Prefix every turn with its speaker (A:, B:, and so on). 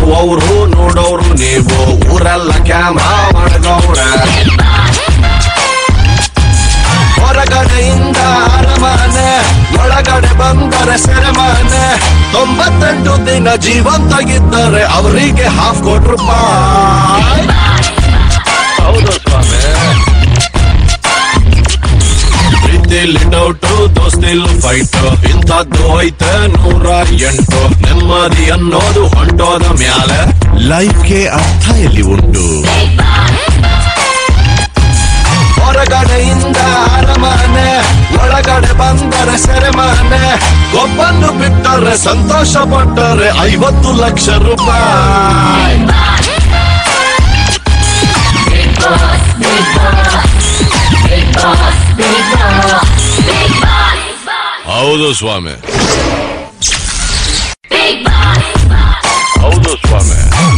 A: ಕೇಳುವವರು ನೋಡೋರು ನೀವು ಊರೆಲ್ಲ ಕ್ಯಾಮ್ರಾ ಮಾಡಗೌಡ ಹೊರಗಡೆಯಿಂದ ಅರಮನೆ ಒಳಗಡೆ ಬಂದರೆ ಸೆರೆಮನೆ ತೊಂಬತ್ತೆಂಟು ದಿನ ಜೀವಂತಾಗಿದ್ದರೆ ಅವರಿಗೆ ಹಾಫ್ ಕೋಟಿ ರೂಪಾಯಿ ಹೌದು ಸ್ವಾಮಿ ಪ್ರೀತಿಲಿ ಡೌಟು ದೋಸ್ತಿಲ್ ಫೈಟ್ ಇಂಥದ್ದು ಐತೆ ನೂರ ಎಂಟು ನೆಮ್ಮದಿ ಅನ್ನೋದು ಹೊಂಟೋದ ಮ್ಯಾಲೆ ಲೈಫ್ಗೆ ಅರ್ಥ ಎಲ್ಲಿ ಉಂಟು ಹೊರಗಡೆಯಿಂದ ಅರಮನೆ ಒಳಗಡೆ ಬಂದರೆ ಸೆರೆಮನೆ ಒಬ್ಬನ್ನು ಬಿಟ್ಟರೆ ಸಂತೋಷ ಪಟ್ಟರೆ ಐವತ್ತು ಲಕ್ಷ ರೂಪಾಯಿ
B: Big boss, big boss, big boss, big boss, big boss,
A: ಹೌದು ಸ್ವಾಮಿ
B: big boss.
A: ಹೌದು ಸ್ವಾಮಿ